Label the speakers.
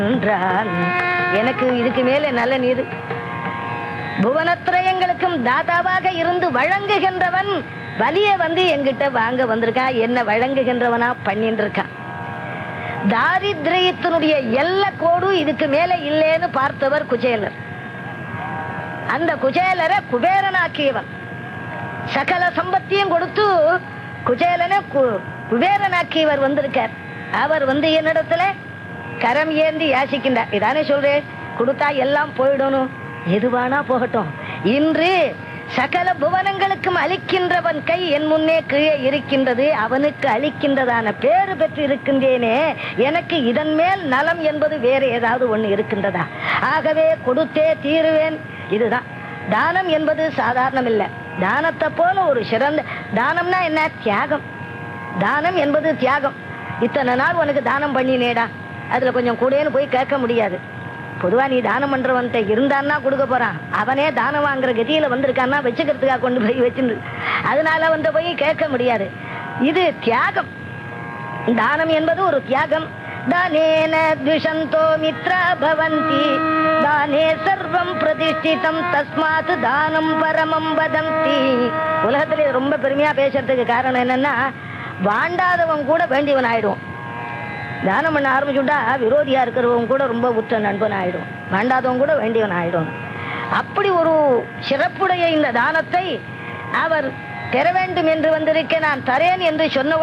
Speaker 1: என்றான் எனக்கு இதுக்கு மேல நல்ல நீர் புவனத்திரயங்களுக்கும் தாதாவாக இருந்து வழங்குகின்றவன் வலிய வந்து என்கிட்ட வாங்க வந்திருக்கான் என்ன வழங்குகின்றவனா பண்ணிட்டு இருக்கான் தாரித்ரியத்தினுடைய எல்ல கோடு இதுக்கு மேல இல்லேன்னு பார்த்தவர் குச்சேலர் அந்த குச்சேலரை குபேரனாக்கியவன் சகல சம்பத்தியும் கொடுத்து குச்சேலனை கு- குபேரனாக்கியவர் வந்திருக்கார் அவர் வந்து என்னிடத்துல கரம் ஏந்தி யாசிக்கின்றார் இதானே சொல்றேன் கொடுத்தா எல்லாம் போயிடணும் எதுவானா போகட்டும் இன்று சகல புவனங்களுக்கும் அளிக்கின்றவன் கை என் முன்னே கீழே இருக்கின்றது அவனுக்கு அளிக்கின்றதான பேறு பெற்று இருக்கின்றேனே எனக்கு இதன் மேல் நலம் என்பது வேற ஏதாவது ஒண்ணு இருக்கின்றதா ஆகவே கொடுத்தே தீருவேன் இதுதான் தானம் என்பது சாதாரணம் இல்ல தானத்தை போல ஒரு சிறந்த தானம்னா என்ன தியாகம் தானம் என்பது தியாகம் இத்தனை நாள் உனக்கு தானம் பண்ணினேடா அதுல கொஞ்சம் கூடேன்னு போய் கேட்க முடியாது பொதுவா நீ தானம் பண்றவன்ட்ட இருந்தான்னா கொடுக்க போறான் அவனே தானம் வாங்குற கதியில வந்திருக்கான்னா வச்சுக்கிறதுக்காக கொண்டு போய் வச்சுரு அதனால வந்து போய் கேட்க முடியாது இது தியாகம் தானம் என்பது ஒரு தியாகம் தானேன த்விஷந்தோ மித்ரா பவந்தி தானே சர்வம் பிரதிஷ்டிதம் தஸ்மாத் தானம் பரமம் வதந்தி உலகத்துல இது ரொம்ப பெருமையா பேசுறதுக்கு காரணம் என்னன்னா வாண்டாதவன் கூட வேண்டியவன் ஆயிடுவான் தானம் பண்ண ஆரம்பிச்சுட்டா விரோதியா இருக்கிறவங்க கூட ரொம்ப உற்ற நண்பன் ஆயிடும் வேண்டாதவன் கூட வேண்டியவன் ஆயிடும் அப்படி ஒரு சிறப்புடைய இந்த தானத்தை அவர் பெற வேண்டும் என்று வந்திருக்க நான் தரேன் என்று சொன்ன